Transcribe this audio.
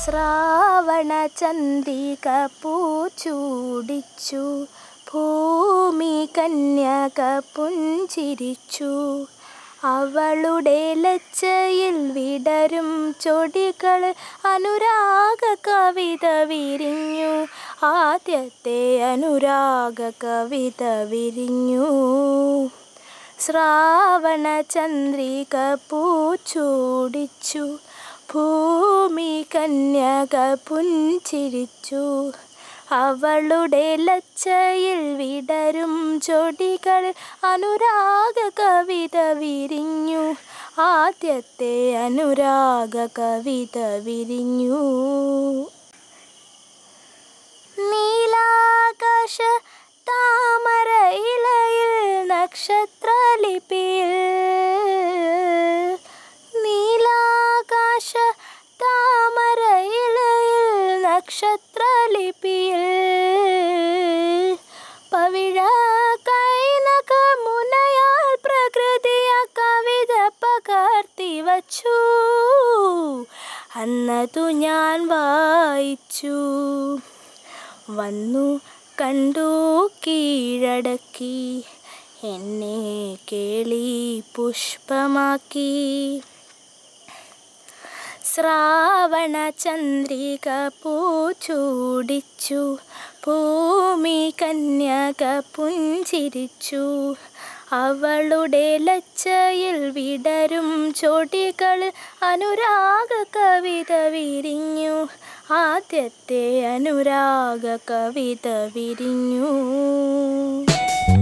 ശ്രാവണ ചന്ദ്രിക പൂച്ചൂടിച്ചു ഭൂമി കന്യക പുഞ്ചിരിച്ചു അവളുടെ ലജ്ജയിൽ വിടരും ചൊടികൾ അനുരാഗ കവിത വിരിഞ്ഞു ആദ്യത്തെ അനുരാഗ കവിത വിരിഞ്ഞു ശ്രാവണ ചന്ദ്രിക പൂച്ചൂടിച്ചു ഭൂമി കന്യക പുഞ്ചിരിച്ചു അവളുടെ ലജ്ജയിൽ വിടരും ചൊടികൾ അനുരാഗ കവിത വിരിഞ്ഞു ആദ്യത്തെ അനുരാഗ കവിത വിരിഞ്ഞു നീലാകാശ താമര ഇലയിൽ നക്ഷത്രലിപിയിൽ നീലാകാശ താമര ഇലയിൽ നക്ഷത്രലിപിയിൽ പവിഴ കൈനക മുനയാൽ പ്രകൃതിയ കവിത പകർത്തി വച്ചു അന്നതു ഞാൻ വായിച്ചു വന്നു കണ്ടു കീഴടക്കി എന്നെ കേളി പുഷ്പമാക്കി ശ്രാവണ ചന്ദ്രിക പൂച്ചൂടിച്ചു ഭൂമി കന്യക പുഞ്ചിരിച്ചു അവളുടെ ലജ്ജയിൽ വിടരും ചൊടികൾ അനുരാഗ കവിത വിരിഞ്ഞു ആദ്യത്തെ അനുരാഗ കവിത വിരിഞ്ഞു